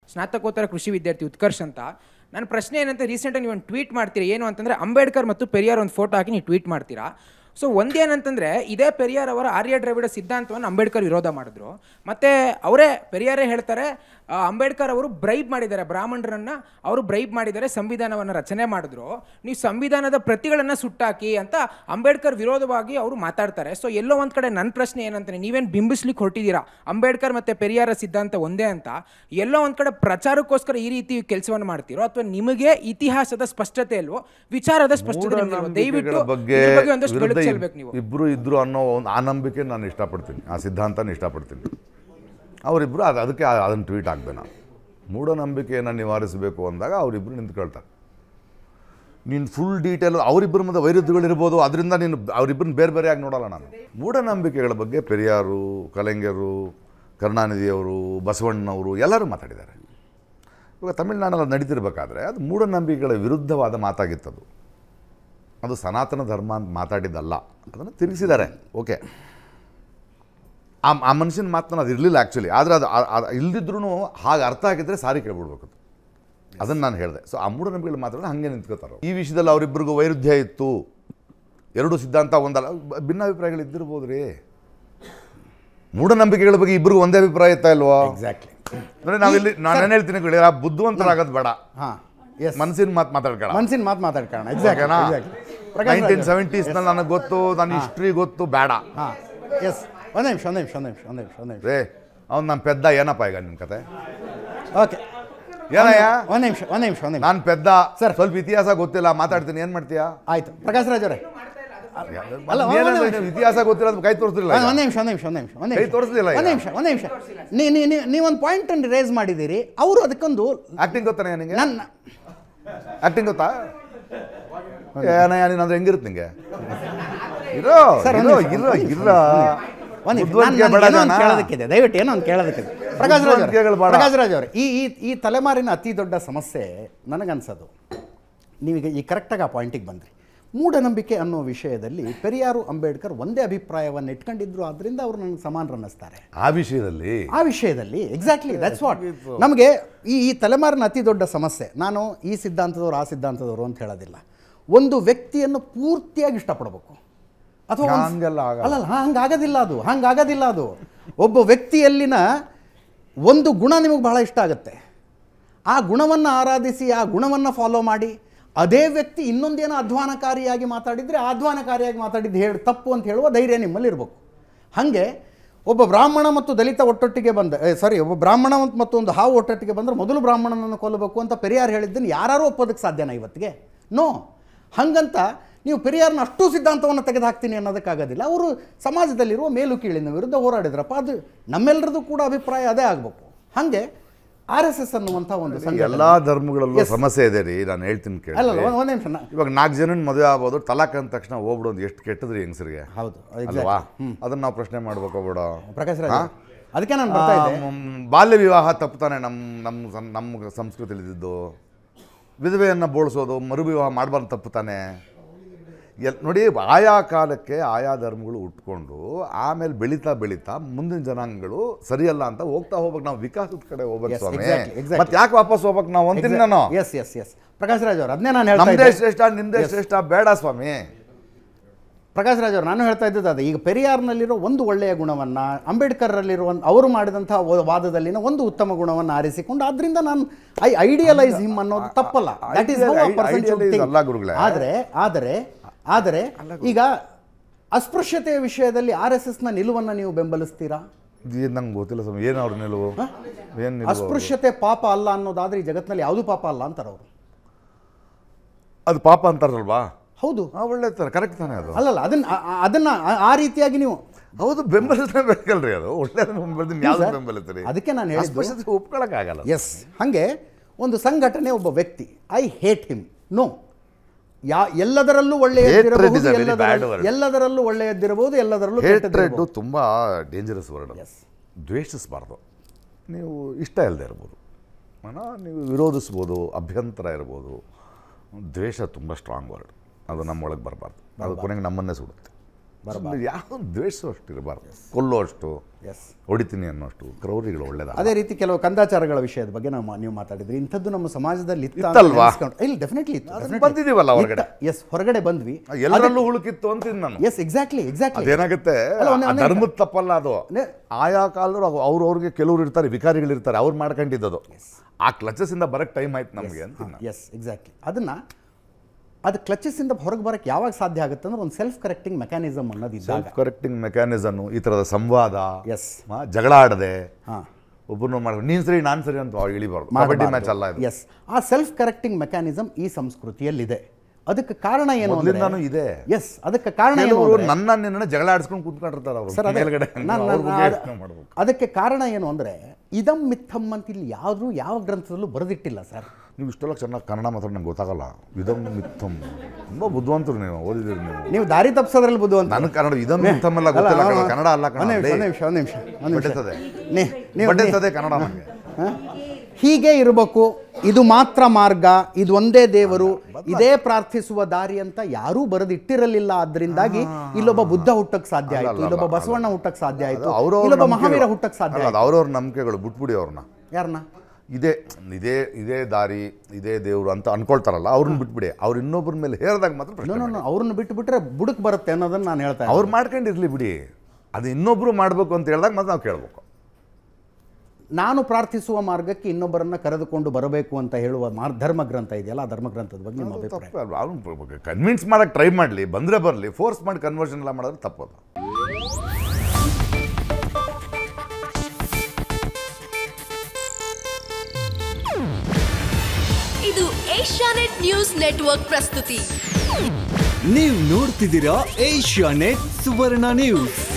ಸ್ನಾತಕೋತ್ತರ ಕೃಷಿ ವಿದ್ಯಾರ್ಥಿ ಉತ್ಕರ್ಷ್ ಅಂತ ನನ್ನ ಪ್ರಶ್ನೆ ಏನಂತ ರೀಸೆಂಟಾಗಿ ನೀವು ಒಂದು ಟ್ವೀಟ್ ಮಾಡ್ತೀರಾ ಏನು ಅಂತಂದರೆ ಅಂಬೇಡ್ಕರ್ ಮತ್ತು ಪೆರಿಯಾರ್ ಒಂದು ಫೋಟೋ ಹಾಕಿ ನೀವು ಟ್ವೀಟ್ ಮಾಡ್ತೀರಾ ಸೊ ಒಂದೇನಂತಂದರೆ ಇದೇ ಪೆರಿಯಾರ್ ಅವರ ಆರ್ಯ ದ್ರಾವಿಡ ಸಿದ್ಧಾಂತವನ್ನು ಅಂಬೇಡ್ಕರ್ ವಿರೋಧ ಮಾಡಿದ್ರು ಮತ್ತು ಅವರೇ ಪೆರಿಯಾರೇ ಹೇಳ್ತಾರೆ ಆ, ಅಂಬೇಡ್ಕರ್ ಅವರು ಬ್ರೈಬ್ ಮಾಡಿದ್ದಾರೆ ಬ್ರಾಹ್ಮಣರನ್ನ ಅವರು ಬ್ರೈಬ್ ಮಾಡಿದ್ದಾರೆ ಸಂವಿಧಾನವನ್ನು ರಚನೆ ಮಾಡಿದ್ರು ನೀವು ಸಂವಿಧಾನದ ಪ್ರತಿಗಳನ್ನು ಸುಟ್ಟಾಕಿ ಅಂತ ಅಂಬೇಡ್ಕರ್ ವಿರೋಧವಾಗಿ ಅವರು ಮಾತಾಡ್ತಾರೆ ಸೊ ಎಲ್ಲೋ ಒಂದು ಕಡೆ ನನ್ನ ಪ್ರಶ್ನೆ ಏನಂತಾನೆ ನೀವೇನು ಬಿಂಬಿಸ್ಲಿಕ್ಕೆ ಹೊರಟಿದ್ದೀರಾ ಅಂಬೇಡ್ಕರ್ ಮತ್ತು ಪೆರಿಯಾರ ಸಿದ್ಧಾಂತ ಒಂದೇ ಅಂತ ಎಲ್ಲೋ ಒಂದು ಕಡೆ ಪ್ರಚಾರಕ್ಕೋಸ್ಕರ ಈ ರೀತಿ ಕೆಲಸವನ್ನು ಮಾಡ್ತೀರೋ ಅಥವಾ ನಿಮಗೆ ಇತಿಹಾಸದ ಸ್ಪಷ್ಟತೆ ಇಲ್ವೋ ವಿಚಾರದ ಸ್ಪಷ್ಟತೆ ನಿಮ್ಗಿಲ್ವೋ? ದಯವಿಟ್ಟು ಮೂಢನಂಬಿಕೆಗಳ ಬಗ್ಗೆ ಇದ್ರ ಬಗ್ಗೆ ಒಂದಷ್ಟು ವಿರುದ್ಧ ಬೆಳಕು ಚೆಲ್ಬೇಕು ನೀವು ಇಬ್ರು ಇದ್ರು ಅನ್ನೋ ಒಂದು ಆ ನಂಬಿಕೆ ನಾನು ಇಷ್ಟಪಡ್ತೀನಿ ಆ ಸಿದ್ಧಾಂತನ ಇಷ್ಟಪಡ್ತೀನಿ ಅವರಿಬ್ಬರು ಅದು ಅದಕ್ಕೆ ಆ- ಅದನ್ನು ಟ್ವೀಟ್ ಹಾಕ್ದೆ ನಾನು ಮೂಢನಂಬಿಕೆಯನ್ನು ನಿವಾರಿಸಬೇಕು ಅಂದಾಗ ಅವರಿಬ್ಬರು ನಿಂತ್ಕೊಳ್ತಾರೆ ನೀನು ಫುಲ್ ಡೀಟೇಲ್ ಅವರಿಬ್ಬರ ಮಧ್ಯೆ ವೈರುಧ್ಯಗಳಿರ್ಬೋದು ಅದರಿಂದ ನೀನು ಅವರಿಬ್ಬರನ್ನ ಬೇರೆ ಬೇರೆಯಾಗಿ ನೋಡಲ್ಲ ನಾನು ಮೂಢನಂಬಿಕೆಗಳ ಬಗ್ಗೆ ಪೆರಿಯಾರು ಕಲೆಂಗರು ಕರುಣಾನಿಧಿಯವರು ಬಸವಣ್ಣನವರು ಎಲ್ಲರೂ ಮಾತಾಡಿದ್ದಾರೆ ಇವಾಗ ತಮಿಳುನಾಡಲ್ಲಿ ಅದು ನಡೀತಿರ್ಬೇಕಾದ್ರೆ ಅದು ಮೂಢನಂಬಿಕೆಗಳ ವಿರುದ್ಧವಾದ ಮಾತಾಗಿತ್ತದು ಅದು ಸನಾತನ ಧರ್ಮ ಅಂತ ಮಾತಾಡಿದ್ದಲ್ಲ ಅದನ್ನು ತಿರುಗಿಸಿದ್ದಾರೆ ಓಕೆ ಆ ಆ ಮನುಷ್ಯನ ಮಾತನ್ನ ಅದು ಇರಲಿಲ್ಲ ಆ್ಯಕ್ಚುಲಿ ಆದರೆ ಅದು ಇಲ್ದಿದ್ರೂ ಹಾಗೆ ಅರ್ಥ ಆಗಿದ್ದರೆ ಸಾರಿ ಕೇಳ್ಬಿಡ್ಬೇಕು ಅದು ಅದನ್ನು ನಾನು ಹೇಳಿದೆ ಸೊ ಆ ಮೂಢನಂಬಿಕೆಗಳು ಮಾತಾಡಿದ್ರೆ ಹಾಗೆ ನಿಂತ್ಕೋತಾರೆ ಈ ವಿಷಯದಲ್ಲಿ ಅವರಿಬ್ಬರಿಗೂ ವೈರುಧ್ಯ ಇತ್ತು ಎರಡು ಸಿದ್ಧಾಂತ ಒಂದಲ್ಲ ಬ- ಭಿನ್ನಾಭಿಪ್ರಾಯಗಳು ಇದ್ದಿರ್ಬೋದು ರೀ ಮೂಢನಂಬಿಕೆಗಳ ಬಗ್ಗೆ ಇಬ್ಬರಿಗೂ ಒಂದೇ ಅಭಿಪ್ರಾಯ ಇತ್ತಾ ಇಲ್ವೋ ಎಕ್ಸಾಕ್ಟ್ಲಿ ನೋಡಿ ನಾವಿಲ್ಲಿ ನಾನು ಹೇಳ್ತೀನಿ ಕೇಳಿ ಆ ಬುದ್ಧಿವಂತರಾಗೋದು ಬೇಡ ಹಾಂ ಎಸ್ ಮನಸ್ಸಿನ ಮಾತು ಮಾತಾಡ್ಬೇಡ ಮನ್ಸಿನ ಮಾತು ಮಾತಾಡ್ಕೊಳ್ಳೋಣ ಎಕ್ಸಾಕ್ಟ್ ಓಕೆನಾ ಪ್ರಕಾಶ್ ನೈನ್ಟೀನ್ ಸೆವೆಂಟೀಸ್ನಲ್ಲಿ ನನಗೆ ಗೊತ್ತು ನನ್ನ ಹಿಸ್ಟ್ರಿ ಗೊತ್ತು ಬೇಡ ಹಾಂ ಎಸ್ ಒಂದು ನಿಮಿಷ ಒಂದು ನಿಮಿಷ ಒಂದು ನಿಮಿಷ ಒಂದು ನಿಮಿಷ ಒಂದು ನಿಮಿಷ ರೇ ಅವ್ನು ನಮ್ಮ ಪೆದ್ದ ಏನಪ್ಪ ಈಗ ನಿನ್ನ ಕತೆ ಓಕೆ ಏನಯ್ಯ ಒಂದು ನಿಮಿಷ ಒಂದು ನಿಮಿಷ ಒಂದು ನಿಮಿಷ ನಾನು ಪೆದ್ದ ಸರ್. ಸ್ವಲ್ಪ ಇತಿಹಾಸ ಗೊತ್ತಿಲ್ಲ ಮಾತಾಡ್ತೀನಿ ಏನು ಮಾಡ್ತೀಯಾ ಆಯ್ತು ಪ್ರಕಾಶ್ ರಾಜ್ ಅವರೇ ಅಲ್ಲ, ಒಂದ್- ಏನಂದ್ರೆ ಒಂದ್ ನೀವು ಇತಿಹಾಸ ಗೊತ್ತಿಲ್ಲ ಅದು ಕೈ ತೋರಿಸ್ತಿಲ್ಲ ಒಂದು ನಿಮಿಷ ಒಂದು ನಿಮಿಷ ಒಂದು ನಿಮಿಷ ಒಂದು ಕೈ ನಿಮಿಷ ತೋರಿಸ್ಲಿಲ್ಲ ಒಂದು ಈಗ. ನಿಮಿಷ ಒಂದು ನಿಮಿಷ ನೀ ನೀ ನೀ- ನೀವೊಂದು ಪಾಯಿಂಟನ್ನು ರೇಸ್ ಮಾಡಿದ್ದೀರಿ ಅವರು ಅದಕ್ಕೊಂದು ಆಕ್ಟಿಂಗ್ ಗೊತ್ತಾನೆ ನಿಂಗೆ ನನ್ನ ಆಕ್ಟಿಂಗ್ ಗೊತ್ತಾ ಏನಯ್ಯ ನೀನು ಅಂದ್ರೆ ಹೆಂಗಿರುತ್ತೆ ನಿಂಗೆ ಇರೋ ಸರ್, ಒಂದ್ ಇರೋ ನಿಮಿಷ, ಇರೋ ಒಂದ್ ನಿಮಿಷ, ಇರೋ ಒಂದು ಬುದ್ಧಿವಂತಿಕೆ ಬೇಡ ಏನೋ ಒಂದು ಜನ. ಕೇಳೋದಕ್ಕಿದೆ ದಯವಿಟ್ಟು ಏನೋ ಒಂದು ಕೇಳೋದಕ್ಕಿದೆ ಪ್ರಕಾಶ್ ರಾಜ್ ಅವರೇ ಬುದ್ಧಿವಂತಿಕೆಗಳು ಬೇಡ. ಪ್ರಕಾಶ್ ರಾಜ್ ಅವರೇ ಈ ಈ ಈ ತಲೆಮಾರಿನ ಅತಿ ದೊಡ್ಡ ಸಮಸ್ಯೆ ನನಗನ್ಸೋದು ನೀವೀಗ ಈ ಕರೆಕ್ಟಾಗಿ ಆ ಪಾಯಿಂಟಿಗೆ ಬಂದ್ರಿ ಮೂಢನಂಬಿಕೆ ಅನ್ನೋ ವಿಷಯದಲ್ಲಿ ಪೆರಿಯಾರು ಅಂಬೇಡ್ಕರ್ ಒಂದೇ ಅಭಿಪ್ರಾಯವನ್ನು ಇಟ್ಕೊಂಡಿದ್ರು ಆದ್ದರಿಂದ ಅವರು ನನಗೆ ಸಮಾನರನ್ನಿಸ್ತಾರೆ ಆ ವಿಷಯದಲ್ಲಿ ಆ ವಿಷಯದಲ್ಲಿ ಎಕ್ಸಾಕ್ಟ್ಲಿ ದಟ್ಸ್ ವಾಟ್ ನಮಗೆ ಈ ಈ ತಲೆಮಾರಿನ ಅತಿ ದೊಡ್ಡ ಸಮಸ್ಯೆ ನಾನು ಈ ಸಿದ್ಧಾಂತದವರು ಆ ಸಿದ್ಧಾಂತದವರು ಅಂತ ಹೇಳೋದಿಲ್ಲ ಒಂದು ವ್ಯಕ್ತಿಯನ್ನು ಪೂರ್ತಿಯಾಗಿ ಇಷ್ಟಪಡಬೇಕು ಅಥವಾ ಒಂದ್- ಹಂಗೆಲ್ಲ ಆಗಲ್ಲ. ಅಲ್ಲಲ್ಲ ಹಂಗಾಗೋದಿಲ್ಲ ಅದು ಹಂಗಾಗೋದಿಲ್ಲ ಅದು ಒಬ್ಬ ವ್ಯಕ್ತಿಯಲ್ಲಿನ ಒಂದು ಗುಣ ನಿಮಗೆ ಬಹಳ ಇಷ್ಟ ಆಗುತ್ತೆ ಆ ಗುಣವನ್ನು ಆರಾಧಿಸಿ ಆ ಗುಣವನ್ನು ಫಾಲೋ ಮಾಡಿ ಅದೇ ವ್ಯಕ್ತಿ ಇನ್ನೊಂದೇನೋ ಅಧ್ವಾನಕಾರಿಯಾಗಿ ಮಾತಾಡಿದರೆ ಆ ಅಧ್ವಾನಕಾರಿಯಾಗಿ ಮಾತಾಡಿದ್ದು ಹೇಳಿ ತಪ್ಪು ಅಂತ ಹೇಳುವ ಧೈರ್ಯ ನಿಮ್ಮಲ್ಲಿ ಇರಬೇಕು ಹಾಗೆ ಒಬ್ಬ ಬ್ರಾಹ್ಮಣ ಮತ್ತು ದಲಿತ ಒಟ್ಟೊಟ್ಟಿಗೆ ಬಂದ ಸಾರಿ ಒಬ್ಬ ಬ್ರಾಹ್ಮಣ ಮತ್ತು ಮತ್ತು ಒಂದು ಹಾವು ಒಟ್ಟೊಟ್ಟಿಗೆ ಬಂದರೆ ಮೊದಲು ಬ್ರಾಹ್ಮಣನನ್ನು ಕೊಲ್ಲಬೇಕು ಅಂತ ಪೆರಿಯಾರ್ ಹೇಳಿದ್ದನ್ನು ಯಾರು ಒಪ್ಪೋದಕ್ಕೆ ಸಾಧ್ಯನಾ ಇವತ್ತಿಗೆ ನೋ ಹಾಗಂತ ನೀವು ಪೆರಿಯಾರ್ನ ಅಷ್ಟು ಸಿದ್ಧಾಂತವನ್ನು ತೆಗೆದುಹಾಕ್ತೀನಿ ಅನ್ನೋದಕ್ಕಾಗೋದಿಲ್ಲ ಅವರು ಸಮಾಜದಲ್ಲಿರುವ ಮೇಲು ಕೀಳಿನ ವಿರುದ್ಧ ಹೋರಾಡಿದ್ರಪ್ಪ ಅದು ನಮ್ಮೆಲ್ಲರದು ಕೂಡ ಅಭಿಪ್ರಾಯ ಅದೇ ಆಗಬೇಕು ಹಾಗೆ ಆರ್ ಎಸ್ ಎಸ್ ಅನ್ನುವಂಥ ಒಂದು ಸಂಘಟನೆ ಎಲ್ಲಾ ಧರ್ಮಗಳಲ್ಲೂ ಸಮಸ್ಯೆ ಇದೆ ರೀ ನಾನು ಹೇಳ್ತೀನಿ ಕೇಳಿ ಅಲ್ಲಲ್ಲ ಒಂದು ಒಂದು ನಿಮಿಷ ನಾ- ಇವಾಗ ನಾಲ್ಕು ಜನ ಮದುವೆ ಆಗ್ಬೋದು ತಲಾಕ್ ಅಂದ ತಕ್ಷಣ ಹೋಗ್ಬಿಡೋದು ಎಷ್ಟು ಕೆಟ್ಟದ್ರಿ ಹೆಂಗಸರಿಗೆ ಹೌದು ಅಲ್ವಾ ಅದನ್ನ ನಾವು ಪ್ರಶ್ನೆ ಮಾಡ್ಬೇಕು ಬಿಡೋ ಪ್ರಕಾಶ್ ರಾಜ್ ಅದಕ್ಕೆ ನಾನು ಬರ್ತಾ ಇದ್ದೆ ಬಾಲ್ಯ ವಿವಾಹ ತಪ್ಪುತ್ತಾನೆ ನಮ್ಮ ನಮ್ಮ ಸಂ- ನಮ್ಮ ಸಂಸ್ಕೃತಿಲಿ ಇದ್ದಿದ್ದು ವಿಧವೆಯನ್ನು ಬೋಳಿಸೋದು ಮರು ವಿವಾಹ ಮಾಡಬಾರ್ದು ತಪ್ಪುತ್ತಾನೆ ಎಲ್ ನೋಡಿ ಆಯಾ ಕಾಲಕ್ಕೆ ಆಯಾ ಧರ್ಮಗಳು ಉಟ್ಕೊಂಡು ಆಮೇಲೆ ಬೆಳೀತಾ ಬೆಳೀತಾ ಮುಂದಿನ ಜನಾಂಗಗಳು ಸರಿಯಲ್ಲ ಅಂತ ಹೋಗ್ತಾ ಹೋಗ್ಬೇಕು ನಾವು ವಿಕಾಸದ ಕಡೆ ಹೋಗ್ಬೇಕು Yes, ಸ್ವಾಮಿ exactly, exactly. ಮತ್ತೆ ಯಾಕೆ ವಾಪಸ್ ಹೋಗ್ಬೇಕು ನಾವು ಅಂತೀನಿ ನಾನು yes yes yes Prakash Raj ಅವರು ಅದನ್ನೇ ನಾನು ಹೇಳ್ತಾ ನಮ್ದೇ ಇದ್ದೆ ಶ್ರೇಷ್ಠ ನಿಮ್ದೇ ಶ್ರೇಷ್ಠ ಬೇಡ ಸ್ವಾಮಿ ಪ್ರಕಾಶ್ ರಾಜ್ ಅವರು ನಾನು ಹೇಳ್ತಾ ಇದ್ದದ್ದು ಅದೇ ಈಗ ಪೆರಿಯಾರ್ನಲ್ಲಿರೋ ಒಂದು ಒಳ್ಳೆಯ ಗುಣವನ್ನು ಅಂಬೇಡ್ಕರ್ರಲ್ಲಿರುವ ಅವರು ಮಾಡಿದಂಥ ವ- ವಾದದಲ್ಲಿನ ಒಂದು ಉತ್ತಮ ಗುಣವನ್ನು ಆರಿಸಿಕೊಂಡು ಅದರಿಂದ ನಾನು ಐ ಐಡಿಯಲೈಸ್ ಹಿಮ್ ಅನ್ನೋದು ತಪ್ಪಲ್ಲ ದಟ್ ಈಸ್ Ideal- idealize ಅಲ್ಲ ಗುರುಗಳೇ. ಆದರೆ ಆದರೆ ಆದರೆ ಈಗ ಅಸ್ಪೃಶ್ಯತೆಯ ವಿಷಯದಲ್ಲಿ ಆರ್ ಎಸ್ ಎಸ್ನ ನಿಲುವನ್ನು ನೀವು ಬೆಂಬಲಿಸ್ತೀರಾ ಏನು ನಂಗೆ ಗೊತ್ತಿಲ್ಲ ಸ್ವಾಮಿ ಏನು ಅವ್ರ ನಿಲುವು ಏನು ನಿಲುವು ಅವ್ರ್ದು? ಅಸ್ಪೃಶ್ಯತೆ ಪಾಪ ಅಲ್ಲ ಅನ್ನೋದಾದ್ರೆ ಈ ಜಗತ್ತಿನಲ್ಲಿ ಯಾವುದು ಪಾಪ ಅಲ್ಲ ಅಂತಾರೆ ಅವರು ಅದು ಪಾಪ ಅಂತಾರಲ್ವಾ ಹೌದು ಆ ಒಳ್ಳೆ ತರ ಕರೆಕ್ಟ್ ತಾನೇ ಅದು ಅಲ್ಲಲ್ಲ ಅದನ್ನ ಆ- ಆ- ಅದನ್ನ ಆ- ಆ ರೀತಿಯಾಗಿ ನೀವು ಹೌದು ಬೆಂಬಲಿಸಬೇಕಲ್ರಿ ಅದು ಒಳ್ಳೆ ಬೆಂಬಲಿಸ್ತೀನಿ ಯಾವ್ದು ಸರ್, ಬೆಂಬಲಿಸ್ತೀರಿ ಅದಕ್ಕೆ ನಾನು ಹೇಳಿದ್ದು- ಅಸ್ಪೃಶ್ಯತೆ ಒಪ್ಕೊಳಕ್ಕಾಗಲ್ಲ ಎಸ್ ಹಾಗೆ ಒಂದು ಸಂಘಟನೆ ಒಬ್ಬ ವ್ಯಕ್ತಿ ಐ ಹೇಟ್ ಹಿಮ್ ನೋ ಯಾ ಎಲ್ಲದರಲ್ಲೂ Hatred ಒಳ್ಳೆಯದಿರಬಹುದು is a very bad ಎಲ್ಲದರಲ್ಲೂ word. ಎಲ್ಲದರಲ್ಲೂ ಒಳ್ಳೆಯದಿರಬಹುದು ಎಲ್ಲದರಲ್ಲೂ ಹೇಟ್ರೆಡ್ ಕೆಟ್ಟದ್ದಿರಬಹುದು. ತುಂಬ ಡೇಂಜರಸ್ ವರ್ಡ್ Yes. ದ್ವೇಷಿಸಬಾರ್ದು ನೀವು ಇಷ್ಟ ಇಲ್ಲದೆ ಇರ್ಬೋದು ಅಣ್ಣ ನೀವು ವಿರೋಧಿಸ್ಬೋದು ಅಭ್ಯಂತರ ಇರ್ಬೋದು ದ್ವೇಷ ತುಂಬ ಸ್ಟ್ರಾಂಗ್ ವರ್ಡ್ ಅದು ನಮ್ಮೊಳಗೆ ಬರಬಾರ್ದು ಅದು ಕೊನೆಗೆ ನಮ್ಮನ್ನೇ ಸುಡುತ್ತೆ ಯಾವ ದ್ವೇಷ ಅಷ್ಟು ಇರಬಾರ್ದು ಕೊಲ್ಲೋ ಅಷ್ಟು ಎಸ್ ಹೊಡಿತೀನಿ ಅನ್ನೋಷ್ಟು ಕ್ರೌರಿಗಳು ಒಳ್ಳೇದ ಅದೇ ರೀತಿ ಕೆಲವು ಕಂದಾಚಾರಗಳ ವಿಷಯದ ಬಗ್ಗೆ ನಾವು ನೀವು ಮಾತಾಡಿದ್ರಿ ಇಂಥದ್ದು ನಮ್ಮ ಸಮಾಜದಲ್ಲಿ ಇತ್ತ ಅಂತ ಇತ್ತಲ್ವಾ? ನೆನ್ಸ್ಕೊಂಡು- ಇಲ್ಲ ಡೆಫಿನೆಟ್ಲಿ ಇತ್ತು ಅದನ್ನ ಬಂದಿದೀವಲ್ಲ ಹೊರಗಡೆ. ಎಸ್ ಹೊರಗಡೆ ಬಂದ್ವಿ ಎಲ್ಲರಲ್ಲೂ ಹುಳುಕಿತ್ತು ಅಂತೀನಿ ನಾನು ಎಸ್ ಎಕ್ಸಾಕ್ಟ್ಲಿ ಎಕ್ಸಾಕ್ಟ್ಲಿ ಅದೇನಾಗುತ್ತೆ ಅಲ್ಲ, ಒಂದೇ- ಆ ಒಂದೇ ಧರ್ಮದ ತಪ್ಪಲ್ಲ ಅದು ನೆ- ಆಯಾ ಕಾಲದವ್ರು ಅವ್ರವ್ರಿಗೆ ಕೆಲವ್ರು ಇರ್ತಾರೆ ವಿಕಾರಿಗಳು ಇರ್ತಾರೆ ಅವ್ರು ಮಾಡ್ಕೊಂಡಿದ್ದದು ಆ ಕ್ಲಚಸ್ ಇಂದ ಬರಕ್ ಟೈಮ್ ಆಯ್ತು ನಮಗೆ ಅಂತ ಎಸ್ ಎಕ್ಸಾಕ್ಟ್ಲಿ ಅದನ್ನ ಅದು ಕ್ಲಚಸ್ಸಿಂದ ಹೊರಗೆ ಬರಕ್ಕೆ ಯಾವಾಗ ಸಾಧ್ಯ ಆಗುತ್ತೆ ಅಂದ್ರೆ ಒಂದು ಸೆಲ್ಫ್ ಕರೆಕ್ಟಿಂಗ್ ಮೆಕ್ಯಾನಿಸಮ್ ಅನ್ನೋದು ಇದ್ದಾಗ ಸೆಲ್ಫ್ ಕರೆಕ್ಟಿಂಗ್ ಮೆಕ್ಯಾನಿಸಮ್ ಈ ಥರದ ಸಂವಾದ Yes. ಆ, ಜಗಳ ಆಡದೆ ಹಾಂ ಒಬ್ಬರನ್ನು ಮಾಡಿ ನೀನ್ ಸರಿ ನಾನ್ ಸರಿ ಅಂತ ಅವ್ರು ಇಳಿಬಾರ್ದು ಕಬಡ್ಡಿ ಮ್ಯಾಚ್ ಅಲ್ಲ ಇದು ಎಸ್ ಆ ಸೆಲ್ಫ್ ಕರೆಕ್ಟಿಂಗ್ ಮೆಕ್ಯಾನಿಸಮ್ ಈ ಸಂಸ್ಕೃತಿಯಲ್ಲಿದೆ ಅದಕ್ಕೆ ಕಾರಣ ಏನು ಮೊದ್ಲಿಂದಾನೂ ಇದೆ. ಎಸ್ ಅದಕ್ಕೆ ಕಾರಣ ಏನು ಕೆಲವರು ಅಂದ್ರೆ- ನನ್ನ ನಿನ್ನ ಜಗಳ ಆಡಿಸ್ಕೊಂಡು ಕೂತ್ಕೊಂಡಿರ್ತಾರೆ ಸರ್ ಅವರು ಅದೇ ಮೇಲ್ಗಡೆ ನಾನ್- ಅವ್ರ ನಾನ್- ಬಗ್ಗೆ ಅದ್- ಯೋಚ್ನೆ ಮಾಡ್ಬೇಕು ಅದಕ್ಕೆ ಕಾರಣ ಏನು ಅಂದರೆ ಇದಂ ಮಿಥಂ ಅಂತ ಇಲ್ಲಿ ಯಾವುದು ಯಾವ ಗ್ರಂಥದಲ್ಲೂ ಬರೆದಿಟ್ಟಿಲ್ಲ ಸರ್ ನೀವು ಇಷ್ಟೆಲ್ಲ ಚೆನ್ನಾಗಿ ಕನ್ನಡ ಮಾತ್ರ ನಂಗೆ ಗೊತ್ತಾಗಲ್ಲ ಇದಮ್ ಮಿಥಮ್ ತುಂಬ ಬುದ್ಧಿವಂತರು ನೀವು ಓದಿದಿರಿ ನೀವು ನೀವು ದಾರಿ ತಪ್ಪಿಸೋದ್ರಲ್ಲಿ ಬುದ್ಧು ಅಂತ ನನಗೆ ಕನ್ನಡ ಇದಮ್ ಮಿಥಮ್ ಎಲ್ಲ ಗೊತ್ತಿಲ್ಲ ಕಣೋ, ಕನ್ನಡ ಅಲ್ಲ ಕಣ ಒಂದು ನಿಮಿಷ ಒಂದು ನಿಮಿಷ ಒಂದು ನಿಮಿಷ ಒಂದು ನಿಮಿಷ ಬಡ್ಡೆತದೆ ನೀ- ನೀವು- ಬಡ್ಡೆತದೆ ಕನ್ನಡ ನನಗೆ ಹ? ಹೀಗೆ ಇರಬೇಕು ಇದು ಮಾತ್ರ ಮಾರ್ಗ ಇದು ಒಂದೇ ದೇವರು ಇದೇ ಪ್ರಾರ್ಥಿಸುವ ದಾರಿ ಅಂತ ಯಾರೂ ಬರೆದಿಟ್ಟಿರಲಿಲ್ಲ ಆದ್ರಿಂದಾಗಿ ಇಲ್ಲೊಬ್ಬ ಬುದ್ಧ ಹುಟ್ಟಕ್ ಸಾಧ್ಯ ಅಲ್ಲ, ಆಯ್ತು ಅಲ್ಲ, ಇಲ್ಲೊಬ್ಬ ಅಲ್ಲ. ಬಸವಣ್ಣ ಹುಟ್ಟಕ್ ಸಾಧ್ಯ ಆಯ್ತು ಅವ್ರವ್ರ ಇಲ್ಲೊಬ್ಬ ನಂಬಿಕೆಗಳು. ಮಹಾವೀರ ಹುಟ್ಟಕ್ ಸಾಧ್ಯ ಅಲ್ಲ, ಆಯ್ತು ಅದು ಅವ್ರವ್ರ ನಂಬಿಕೆಗಳು ಬಿಟ್ಬಿಡಿ ಅವ್ರನ್ನ ಯಾರನ್ನ ಇದೇ ಇದೇ ಇದೇ ದಾರಿ ಇದೇ ದೇವರು ಅಂತ ಅನ್ಕೊಳ್ತಾರಲ್ಲ ಅವ್ರನ್ನ ಬಿಟ್ಬಿಡಿ ಅವ್ರು ಇನ್ನೊಬ್ಬರ ಮೇಲೆ ಹೇರಿದಾಗ ಮಾತ್ರ ಪ್ರಶ್ನೆ ನೋ ಮಾಡಿ. ನೋ ಅವ್ರನ್ನ ಬಿಟ್ಟು ಬಿಟ್ರೆ ಬುಡಕ್ ಬರುತ್ತೆ ಅನ್ನೋದನ್ನ ನಾನು ಹೇಳ್ತಾ ಇದ್ದೀನಿ. ಅವ್ರು ಮಾಡ್ಕೊಂಡಿರ್ಲಿ ಬಿಡಿ ಅದು ಇನ್ನೊಬ್ರು ಮಾಡಬೇಕು ಅಂತ ಹೇಳಿದಾಗ ಮತ್ತೆ ನಾವು ಕೇಳಬೇಕು ನಾನು ಪ್ರಾರ್ಥಿಸುವ ಮಾರ್ಗಕ್ಕೆ ಇನ್ನೊಬ್ಬರನ್ನ ಕರೆದುಕೊಂಡು ಬರಬೇಕು ಅಂತ ಹೇಳುವ ಮಾರ್ ಧರ್ಮ ಗ್ರಂಥ ಇದೆಯಲ್ಲ ಆ ಧರ್ಮ ಗ್ರಂಥದ ಬಗ್ಗೆ ನಿಮ್ಮ ಅಭಿಪ್ರಾಯ ತಪ್ಪು ಅಲ್ವಾ ಅವ್ನು ಕನ್ವಿನ್ಸ್ ಮಾಡಕ್ಕೆ ಟ್ರೈ ಮಾಡಲಿ ಬಂದರೆ ಬರಲಿ ಫೋರ್ಸ್ ಮಾಡಿ ಕನ್ವರ್ಷನ್ ಎಲ್ಲ ಮಾಡಿದ್ರೆ ತಪ್ಪದು ಇದು ಏಷ್ಯಾನೆಟ್ ನ್ಯೂಸ್ ನೆಟ್ವರ್ಕ್ ಪ್ರಸ್ತುತಿ ನೀವು ನೋಡ್ತಿದ್ದೀರಾ ಏಷ್ಯಾ ನೆಟ್ ಸುವರ್ಣ ನ್ಯೂಸ್